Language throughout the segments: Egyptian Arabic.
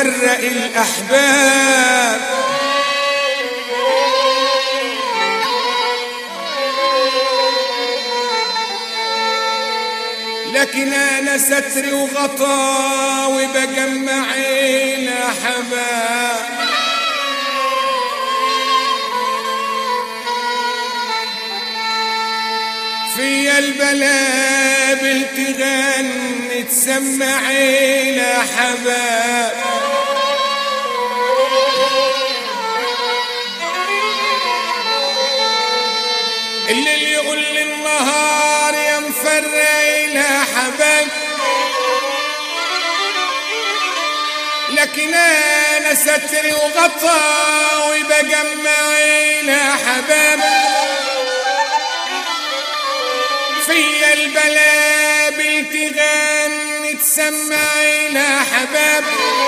مفرق الأحباب لكن أنا ستري وغطا وبجمع الأحباب في البلابل تغني تسمع الأحباب اللي يقول لي النهار يا مفرق الأحباب لكن انا ستري وغطا وبجمع الأحباب في البلابل تغني تسمع الأحباب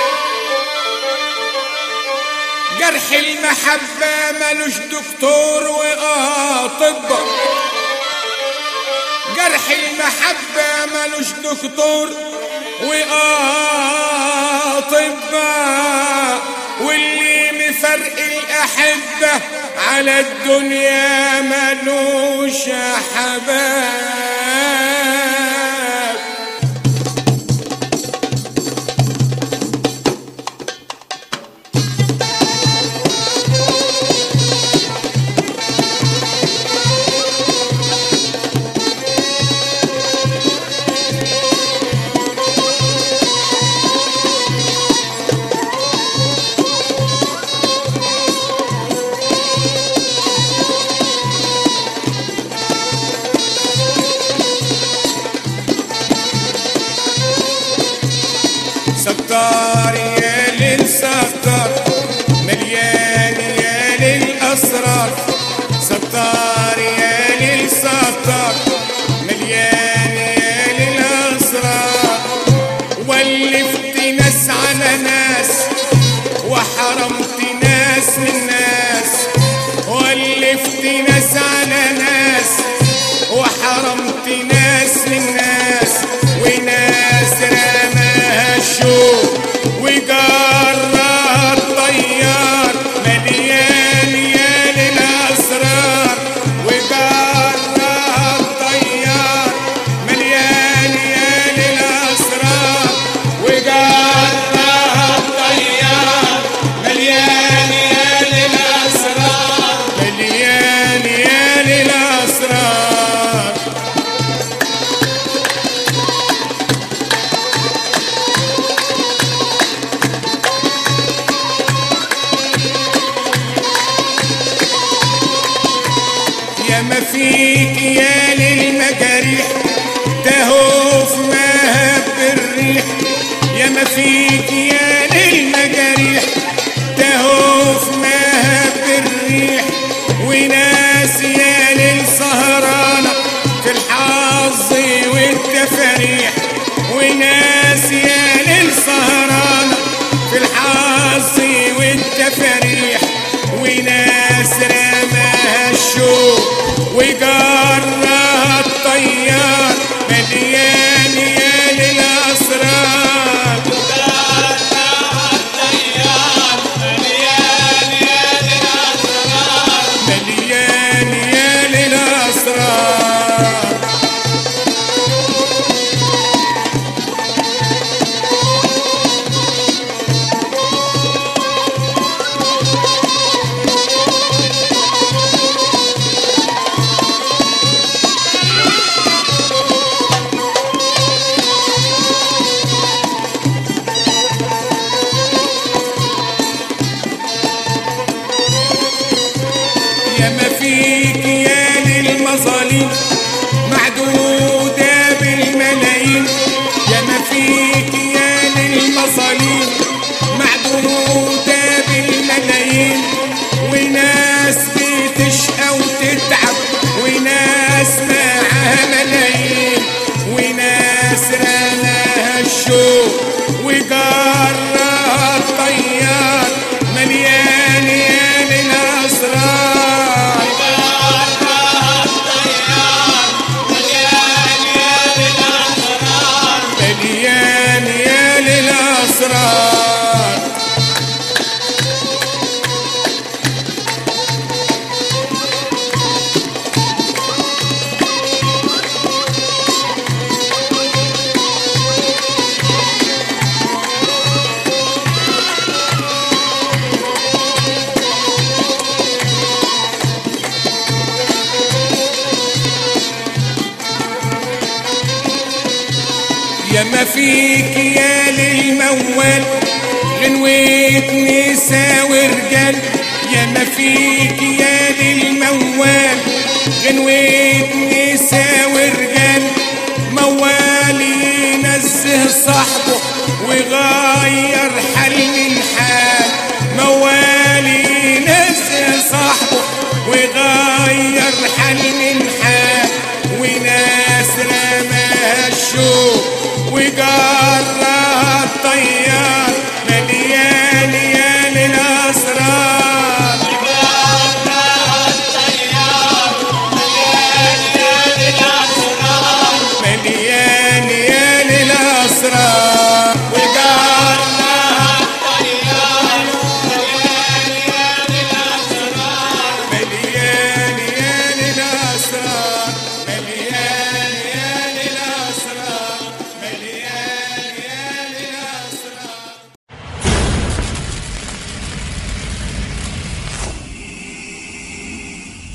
جرح المحبة ملوش دكتور وأطباء جرح المحبة ملوش دكتور وأطباء واللي مفرق الأحبة على الدنيا ملوش حباب ستار يا للستار مليان يا للأسرار ستار يا للستار مليان يا للأسرار ولفت ناس على ناس وحرمت ناس من ناس ولفت ناس على ناس وحرمت ناس من ناس وناس رماها الشوق وجرى الطيار مليان يا للأسرار وجرى الطيار مليان يا للأسرار وجرى الطيار مليان يا للأسرار مليان يا للأسرار يا ما فيك يا للمجاريح تهوف مهب الريح يا ما فيك يا للمجاريح تهوف مهب الريح وناس يا للسهرانة في الحظ والتفريح وناس يا للسهرانة في الحظ والتفريح وناس رماها الشوق وجرى الطيار مليان يا للأسرار مليان يا للأسرار يا ما فيك يا للمظالم معدودة بالملايين يا ما فيك يا للمظالم معدودة بالملايين وناس بتشقى وتتعب وناس معاها ملايين وناس رماها الشوق وجرى الطيار مليان يا للأسرار فيك يا للموال غنوة نساء ورجال يا ما فيك يا للموال غنوة نساء ورجال موال ينزه صاحبه ويغير حال